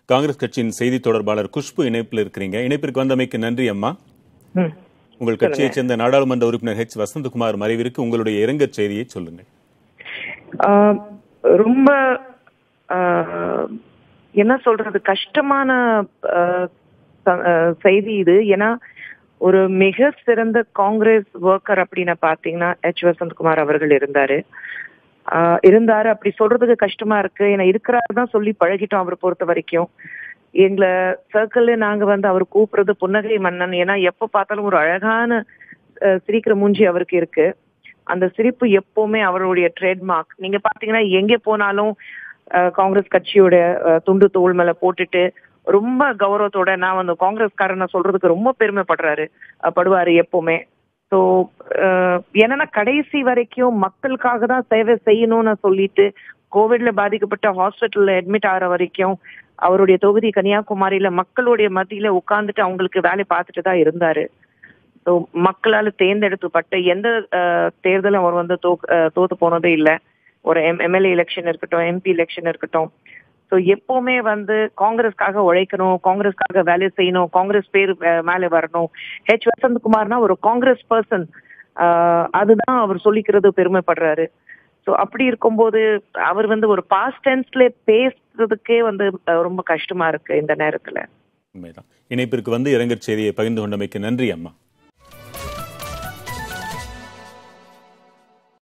காங்கிரஸ் கட்சியின் செய்தி தொடர்பாளர் குஷ்பு இணைப்பில் இருக்கிறீங்க இணைப்பிற்கு வந்தமைக்கு நன்றி அம்மா ம். உங்கள் கட்சியைச் சேர்ந்த நாடாளுமன்ற உறுப்பினர் ஹெச் வசந்தகுமார் மறைவிற்கு உங்களுடைய இரங்கற் செய்தியை சொல்லுங்கள் ஆஹ் ரொம்ப ஆஹ் என்ன சொல்றது கஷ்டமான ஆஹ் ச- ஆஹ் செய்தி இது ஏன்னா ஒரு மிக சிறந்த காங்கிரஸ் ஒர்க்கர் அப்படின்னு பாத்தீங்கன்னா எச் வசந்த்குமார் அவர்கள் இருந்தாரு ஆஹ் இருந்தாரு அப்படி சொல்றதுக்கு கஷ்டமா இருக்கு ஏன்னா இருக்கிறாரு தான் சொல்லி பழகிட்டோம் அவர் பொறுத்த வரைக்கும் எங்களை சர்க்கிள்ல நாங்க வந்து அவர் கூப்பிடுறது புன்னகை மன்னன் ஏன்னா எப்ப பார்த்தாலும் ஒரு அழகான ஆஹ் சிரிக்கிற மூஞ்சி அவருக்கு இருக்கு அந்த சிரிப்பு எப்பவுமே அவருடைய ட்ரேட்மார்க் நீங்க பாத்தீங்கன்னா எங்க போனாலும் அஹ், காங்கிரஸ் கட்சியோட அஹ், துண்டு தோள் மேல போட்டுட்டு ரொம்ப கௌரவத்தோட நான் வந்து காங்கிரஸ்காரனை சொல்றதுக்கு ரொம்ப பெருமைப்படுறாரு அஹ், படுவாரு எப்பவுமே ஸோ என்னன்னா கடைசி வரைக்கும் மக்களுக்காக தான் சேவை செய்யணும்னு சொல்லிட்டு கோவிட்ல பாதிக்கப்பட்ட ஹாஸ்பிட்டல்ல அட்மிட் ஆகிற வரைக்கும் அவருடைய தொகுதி கன்னியாகுமரியில மக்களுடைய மத்தியில உட்கார்ந்துட்டு அவங்களுக்கு வேலை பார்த்துட்டு தான் இருந்தாரு ஸோ மக்களால தேர்ந்தெடுக்கப்பட்ட எந்த அஹ், தேர்தலும் அவர் வந்து தோக்- அஹ், தோத்து போனதே இல்லை ஒரு எம் எம்எல்ஏ எலெக்ஷன் இருக்கட்டும் எம்பி எலெக்ஷன் இருக்கட்டும் ஸோ எப்பவுமே வந்து காங்கிரஸ்க்காக உழைக்கணும் காங்கிரஸ்க்காக வேலை செய்யணும் காங்கிரஸ் பேர் அஹ், மேலே வரணும் ஹெச் வசந்த்குமார்னா ஒரு காங்கிரஸ் பர்சன் அதுதான் அவர் சொல்லிக்கிறது பெருமைப்படுறாரு ஸோ அப்படி இருக்கும்போது அவர் வந்து ஒரு பாஸ்ட் டென்ஸ்ல பேசுறதுக்கே வந்து அஹ், ரொம்ப கஷ்டமா இருக்கு இந்த நேரத்துல உண்மைதான் இணைப்பிற்கு வந்து இரங்கற் செய்தியை பகிர்ந்து கொண்டமைக்கு நன்றி அம்மா